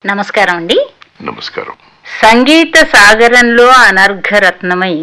నమస్కారం అండి నమస్కారం సంగీత సాగరంలో అనర్ఘరత్నమై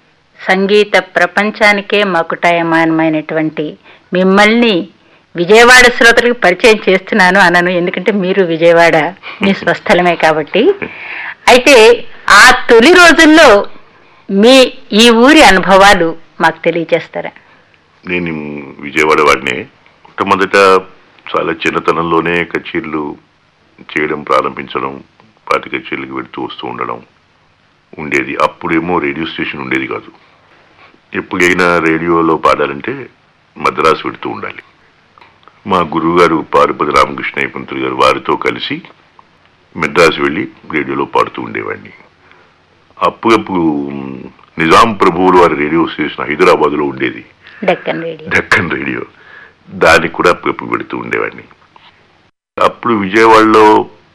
సంగీత ప్రపంచానికే మకుటాయమానమైనటువంటి మిమ్మల్ని విజయవాడ శ్రోతలకు పరిచయం చేస్తున్నాను అనను ఎందుకంటే మీరు విజయవాడ మీ స్వస్థలమే కాబట్టి అయితే ఆ తొలి రోజుల్లో మీ ఈ ఊరి అనుభవాలు మాకు తెలియజేస్తారా నేను విజయవాడ వాడినే మొట్టమొదట చాలా చిన్నతనంలోనే కచేరీలు చేయడం ప్రారంభించడం పాటి కచేరీలకు వెళుతూ వస్తూ ఉండడం ఉండేది అప్పుడేమో రేడియో స్టేషన్ ఉండేది కాదు ఎప్పుడైనా రేడియోలో పాడాలంటే మద్రాసు వెళుతూ ఉండాలి మా గురువు గారు పారుపతి రామకృష్ణ పంతులు గారు వారితో కలిసి మెడ్రాస్ వెళ్ళి రేడియోలో పాడుతూ ఉండేవాడిని అప్పుడప్పుడు మ్, నిజాం ప్రభువులు వారి రేడియో స్టేషన్ హైదరాబాద్లో ఉండేది డెక్కన్ రేడియో డక్కన్ రేడియో దానికి కూడా అప్పుడప్పుడు పెడుతూ ఉండేవాడిని అప్పుడు విజయవాడలో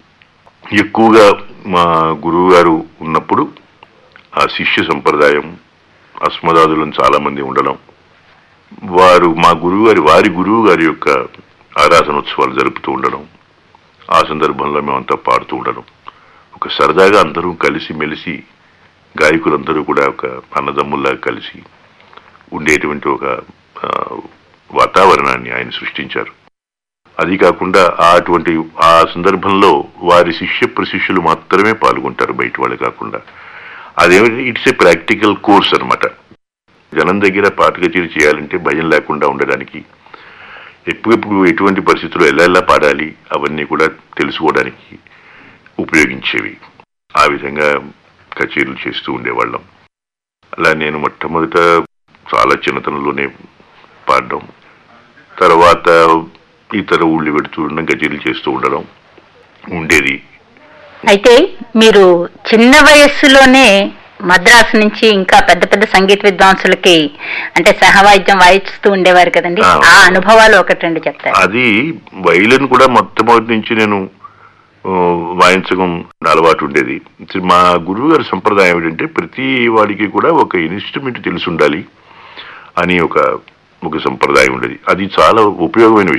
ఎక్కువగా మా గురువు గారు ఉన్నప్పుడు ఆ శిష్య సంప్రదాయం అస్మదాదులను చాలా మంది ఉండడం వారు మా గురువు గారి వారి గురువు గారి యొక్క ఆరాధనోత్సవాలు జరుపుతూ ఉండడం ఆ సందర్భంలో మేమంతా పాడుతూ ఉండడం ఒక సరదాగా అందరూ కలిసి మెలిసి గాయకులందరూ కూడా ఒక అన్నదమ్ముల్లా కలిసి ఉండేటువంటి ఒక ఆ, వాతావరణాన్ని ఆయన సృష్టించారు అది కాకుండా ఆ అటువంటి ఆ సందర్భంలో వారి శిష్య ప్రశిష్యులు మాత్రమే పాల్గొంటారు బయట వాళ్ళు కాకుండా అదేమిటి ఇట్స్ ఏ ప్రాక్టికల్ కోర్స్ అన్నమాట జనం దగ్గర పాట కచేరీ చేయాలంటే భయం లేకుండా ఉండడానికి ఎప్పుడెప్పుడు ఎటువంటి పరిస్థితుల్లో ఎలా ఎలా పాడాలి అవన్నీ కూడా తెలుసుకోవడానికి ఉపయోగించేవి ఆ విధంగా కచేరీలు చేస్తూ ఉండేవాళ్ళం అలా నేను మొట్టమొదట చాలా చిన్నతనంలోనే పాడడం తర్వాత ఇతర ఊళ్ళు పెడుతూ ఉండడం కచేరీలు చేస్తూ ఉండడం ఉండేది అయితే మీరు చిన్న వయస్సులోనే మద్రాసు నుంచి ఇంకా పెద్ద పెద్ద సంగీత విద్వాంసులకి అంటే సహవాయిద్యం వాయిస్తూ ఉండేవారు కదండి ఆ. ఆ అనుభవాలు ఒకటి రెండు చెప్తారు అది వైలిన్ కూడా మొట్టమొదటి నుంచి నేను ఆ, వాయించడం అలవాటు ఉండేది మా గురువు గారి సంప్రదాయం ఏంటంటే ప్రతి వాడికి కూడా ఒక ఇన్స్ట్రుమెంట్ తెలిసి ఉండాలి అని ఒక ఒక సంప్రదాయం ఉండేది అది చాలా ఉపయోగమైన విషయం